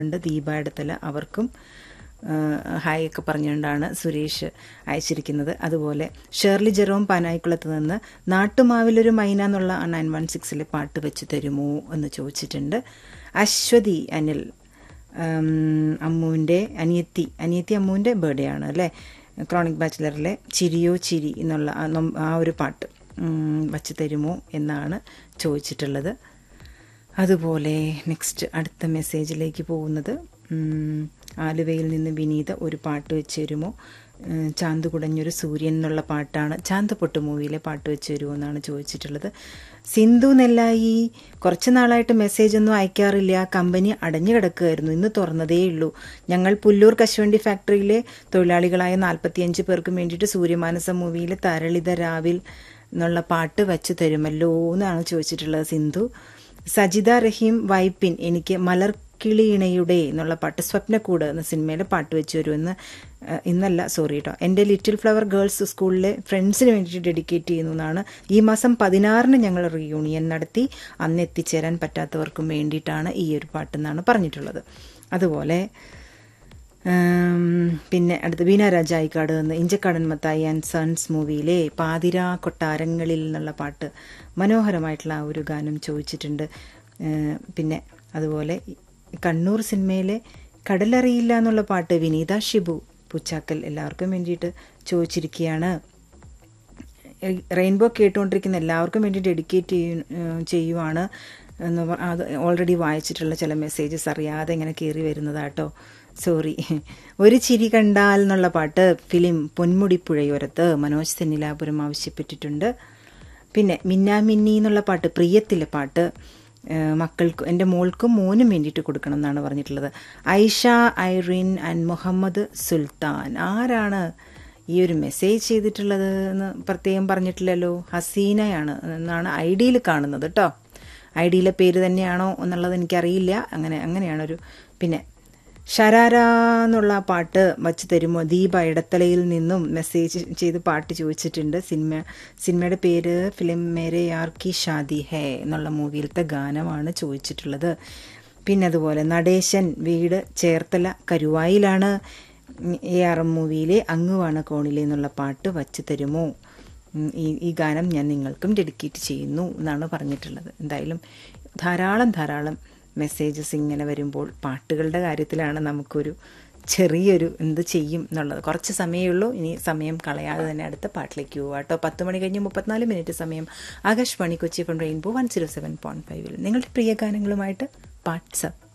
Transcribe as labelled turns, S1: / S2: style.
S1: ഉണ്ട് ദീപ ഇടത്തല അവർക്കും ഹായ് ഒക്കെ പറഞ്ഞുകൊണ്ടാണ് സുരേഷ് അയച്ചിരിക്കുന്നത് അതുപോലെ ഷേർലി ജെറോം പാനായിക്കുളത്ത് നിന്ന് നാട്ടുമാവിലൊരു മൈന എന്നുള്ള നയൻ വൺ സിക്സിലെ പാട്ട് വെച്ച് തരുമോ എന്ന് ചോദിച്ചിട്ടുണ്ട് അശ്വതി അനിൽ അമ്മുവിൻ്റെ അനിയത്തി അനിയത്തി അമ്മുവിൻ്റെ ബർത്ത്ഡേ ആണ് അല്ലേ ക്രോണിക് ബാച്ചിലറിലെ ചിരിയോ ചിരി എന്നുള്ള ആ ഒരു പാട്ട് വച്ച് തരുമോ എന്നാണ് ചോദിച്ചിട്ടുള്ളത് അതുപോലെ നെക്സ്റ്റ് അടുത്ത മെസ്സേജിലേക്ക് പോകുന്നത് ആലുവയിൽ നിന്ന് വിനീത ഒരു പാട്ട് വെച്ച് തരുമോ ചാന്ത് കുടഞ്ഞൊരു സൂര്യൻ എന്നുള്ള പാട്ടാണ് ചാന്തപ്പൊട്ട് മൂവിയിലെ പാട്ട് വെച്ച് തരുമോ എന്നാണ് ചോദിച്ചിട്ടുള്ളത് സിന്ധു നെല്ലായി കുറച്ച് നാളായിട്ട് മെസ്സേജ് ഒന്നും അയക്കാറില്ല കമ്പനി അടഞ്ഞു കിടക്കുകയായിരുന്നു ഇന്ന് തുറന്നതേ ഉള്ളൂ ഞങ്ങൾ പുല്ലൂർ കശുവണ്ടി ഫാക്ടറിയിലെ തൊഴിലാളികളായ നാൽപ്പത്തിയഞ്ച് പേർക്കും വേണ്ടിയിട്ട് സൂര്യമാനസ മൂവിയിലെ തരളിത രാവിൽ എന്നുള്ള പാട്ട് വച്ച് തരുമല്ലോ എന്നാണ് ചോദിച്ചിട്ടുള്ളത് സിന്ധു സജിത റഹീം വൈപ്പിൻ എനിക്ക് മലർക്കിളിയിണയുടെ എന്നുള്ള പാട്ട് സ്വപ്നക്കൂട് എന്ന സിനിമയിലെ പാട്ട് വെച്ച് വരുമെന്ന് ഇന്നല്ല സോറി കേട്ടോ എൻ്റെ ലിറ്റിൽ ഫ്ലവർ ഗേൾസ് സ്കൂളിലെ ഫ്രണ്ട്സിന് വേണ്ടിയിട്ട് ഡെഡിക്കേറ്റ് ചെയ്യുന്നു എന്നാണ് ഈ മാസം പതിനാറിന് ഞങ്ങൾ റീയൂണിയൻ നടത്തി അന്ന് എത്തിച്ചേരാൻ പറ്റാത്തവർക്കും വേണ്ടിയിട്ടാണ് ഈ ഒരു പാട്ടെന്നാണ് പറഞ്ഞിട്ടുള്ളത് അതുപോലെ പിന്നെ അടുത്ത് ബീന രാജായിക്കാട് നിന്ന് ഇഞ്ചക്കാടൻ മത്തായി ആൻഡ് സൺസ് മൂവിയിലെ പാതിര കൊട്ടാരങ്ങളിൽ എന്നുള്ള പാട്ട് മനോഹരമായിട്ടുള്ള ആ ഒരു ഗാനം ചോദിച്ചിട്ടുണ്ട് പിന്നെ അതുപോലെ കണ്ണൂർ സിനിമയിലെ കടലറിയില്ല എന്നുള്ള പാട്ട് വിനീത ഷിബു പുച്ചാക്കൽ എല്ലാവർക്കും വേണ്ടിയിട്ട് ചോദിച്ചിരിക്കുകയാണ് റെയിൻബോ കേട്ടുകൊണ്ടിരിക്കുന്ന എല്ലാവർക്കും വേണ്ടി ഡെഡിക്കേറ്റ് ചെയ്യുവാണ് എന്ന് അത് ഓൾറെഡി വായിച്ചിട്ടുള്ള ചില മെസ്സേജസ് അറിയാതെ ഇങ്ങനെ കയറി വരുന്നതാട്ടോ സോറി ഒരു ചിരി കണ്ടാൽ എന്നുള്ള പാട്ട് ഫിലിം പൊന്മുടിപ്പുഴയോരത്ത് മനോജ് തെന്നിലാപുരം ആവശ്യപ്പെട്ടിട്ടുണ്ട് പിന്നെ മിന്നാമിന്നി എന്നുള്ള പാട്ട് പ്രിയത്തിലെ പാട്ട് മക്കൾക്കും എൻ്റെ മോൾക്കും മോനും വേണ്ടിയിട്ട് കൊടുക്കണം എന്നാണ് പറഞ്ഞിട്ടുള്ളത് ഐഷ ഐറിൻ ആൻഡ് മുഹമ്മദ് സുൽത്താൻ ആരാണ് ഈ ഒരു മെസ്സേജ് ചെയ്തിട്ടുള്ളത് എന്ന് പ്രത്യേകം പറഞ്ഞിട്ടില്ലല്ലോ ഹസീനയാണ് എന്നാണ് ഐ ഡിയിൽ കാണുന്നത് കേട്ടോ ഐ ഡിയിലെ പേര് തന്നെയാണോ എന്നുള്ളത് എനിക്കറിയില്ല അങ്ങനെ അങ്ങനെയാണ് ഒരു പിന്നെ ഷരാര എന്നുള്ള പാട്ട് വച്ച് തരുമോ ദീപ ഇടത്തലയിൽ നിന്നും മെസ്സേജ് ചെയ്ത് പാട്ട് ചോദിച്ചിട്ടുണ്ട് സിനിമ സിനിമയുടെ പേര് ഫിലിം മേരെ യാർ കി ഷാദി ഹേ എന്നുള്ള മൂവിയിലത്തെ ഗാനമാണ് ചോദിച്ചിട്ടുള്ളത് പിന്നെ അതുപോലെ നടേശൻ വീട് ചേർത്തല കരുവായിലാണ് എ ആർ എം മൂവിയിലെ അങ്ങുവാണ് കോണിലെ എന്നുള്ള പാട്ട് വച്ച് തരുമോ ഈ ഈ ഗാനം ഞാൻ നിങ്ങൾക്കും ഡെഡിക്കേറ്റ് ചെയ്യുന്നു എന്നാണ് പറഞ്ഞിട്ടുള്ളത് എന്തായാലും ധാരാളം ധാരാളം മെസ്സേജസ് ഇങ്ങനെ വരുമ്പോൾ പാട്ടുകളുടെ കാര്യത്തിലാണ് നമുക്കൊരു ചെറിയൊരു എന്ത് ചെയ്യും എന്നുള്ളത് കുറച്ച് സമയമേ ഉള്ളൂ ഇനി സമയം കളയാതെ തന്നെ അടുത്ത പാട്ടിലേക്ക് പോവുക കേട്ടോ പത്ത് മണി കഴിഞ്ഞ് മുപ്പത്തിനാല് മിനിറ്റ് സമയം Akashvani Kochi from Rainbow one zero seven point ഫൈവിൽ നിങ്ങളുടെ പ്രിയ ഗാനങ്ങളുമായിട്ട് വാട്സപ്പ്